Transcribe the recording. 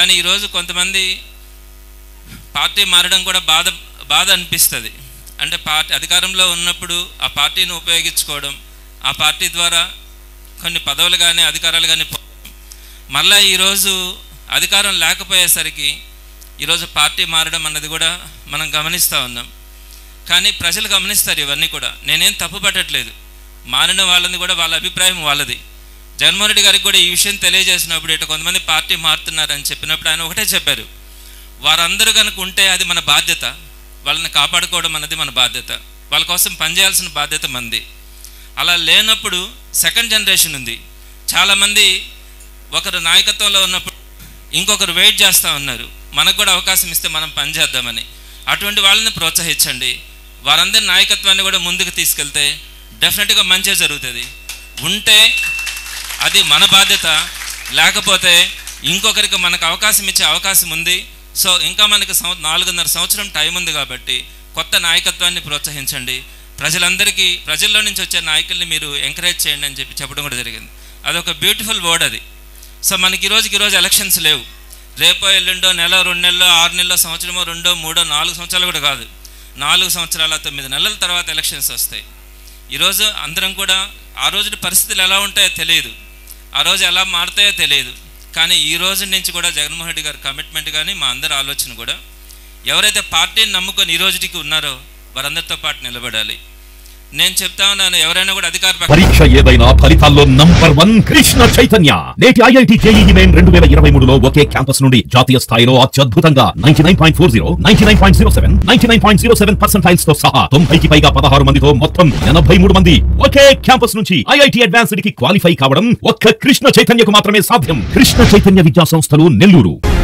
కానీ ఈరోజు కొంతమంది పార్టీ మారడం కూడా బాధ బాధ అనిపిస్తుంది అంటే పార్టీ అధికారంలో ఉన్నప్పుడు ఆ పార్టీని ఉపయోగించుకోవడం ఆ పార్టీ ద్వారా కొన్ని పదవులు కానీ అధికారాలు కానీ పొందడం. మళ్ళా ఈరోజు అధికారం లేకపోయేసరికి ఈరోజు పార్టీ మారడం అన్నది కూడా మనం గమనిస్తూ ఉన్నాం కానీ ప్రజలు గమనిస్తారు ఇవన్నీ కూడా నేనేం తప్పు పట్టట్లేదు మారిన వాళ్ళని కూడా వాళ్ళ అభిప్రాయం వాళ్ళది జగన్మోహన్ రెడ్డి గారికి కూడా ఈ విషయం తెలియజేసినప్పుడు ఇటు కొంతమంది పార్టీ మారుతున్నారని చెప్పినప్పుడు ఆయన ఒకటే చెప్పారు వారందరూ కనుక ఉంటే అది మన బాధ్యత వాళ్ళని కాపాడుకోవడం అన్నది మన బాధ్యత వాళ్ళ కోసం పనిచేయాల్సిన బాధ్యత మంది అలా లేనప్పుడు సెకండ్ జనరేషన్ ఉంది చాలామంది ఒకరు నాయకత్వంలో ఉన్నప్పుడు ఇంకొకరు వెయిట్ చేస్తూ ఉన్నారు మనకు కూడా అవకాశం ఇస్తే మనం పనిచేద్దామని అటువంటి వాళ్ళని ప్రోత్సహించండి వారందరి నాయకత్వాన్ని కూడా ముందుకు తీసుకెళ్తే డెఫినెట్గా మంచి జరుగుతుంది ఉంటే అది మన బాధ్యత లేకపోతే ఇంకొకరికి మనకు అవకాశం ఇచ్చే అవకాశం ఉంది సో ఇంకా మనకి సంవ నాలుగున్నర సంవత్సరం టైం ఉంది కాబట్టి కొత్త నాయకత్వాన్ని ప్రోత్సహించండి ప్రజలందరికీ ప్రజల్లో నుంచి వచ్చే నాయకుల్ని మీరు ఎంకరేజ్ చేయండి అని చెప్పి చెప్పడం కూడా జరిగింది అదొక బ్యూటిఫుల్ వర్డ్ అది సో మనకి ఈ రోజుకి ఈరోజు ఎలక్షన్స్ లేవు రేపో ఎల్లుండో నెల రెండు నెలలో ఆరు నెలలో సంవత్సరమో రెండో మూడో నాలుగు సంవత్సరాలు కూడా కాదు నాలుగు సంవత్సరాల తొమ్మిది నెలల తర్వాత ఎలక్షన్స్ వస్తాయి ఈరోజు అందరం కూడా ఆ రోజు పరిస్థితులు ఎలా ఉంటాయో తెలియదు ఆ రోజు ఎలా మారుతాయో తెలియదు కానీ ఈ రోజు నుంచి కూడా జగన్మోహన్ రెడ్డి గారి కమిట్మెంట్ కానీ మా అందరి ఆలోచన కూడా ఎవరైతే పార్టీని నమ్ముకొని ఈ రోజుకి ఉన్నారో వారందరితో పాటు నిలబడాలి నేను చెప్తా ఉన్నాను ఎవరైనా కూడా అధికార పక్ష పరీక్ష ఏదైనా ఫలితాల్లో నంబర్ వన్ కృష్ణ చైతన్య నేటి ఐఐటి జేఈఈ మెయిన్ రెండు వేల ఇరవై మూడులో ఒకే క్యాంపస్ నుండి జాతీయ స్థాయిలో అత్యద్భుతంగా ninety nine point four zero ninety nine point zero seven ninety nine point zero seven percentiles తో సహా తొంభైకి పైగా పదహారు మందితో మొత్తం ఎనభై మూడు మంది ఒకే క్యాంపస్ నుంచి ఐఐటి అడ్వాన్స్డ్ కి క్వాలిఫై కావడం ఒక్క కృష్ణ చైతన్యకు మాత్రమే సాధ్యం కృష్ణ చైతన్య విద్యా సంస్థలు నెల్లూరు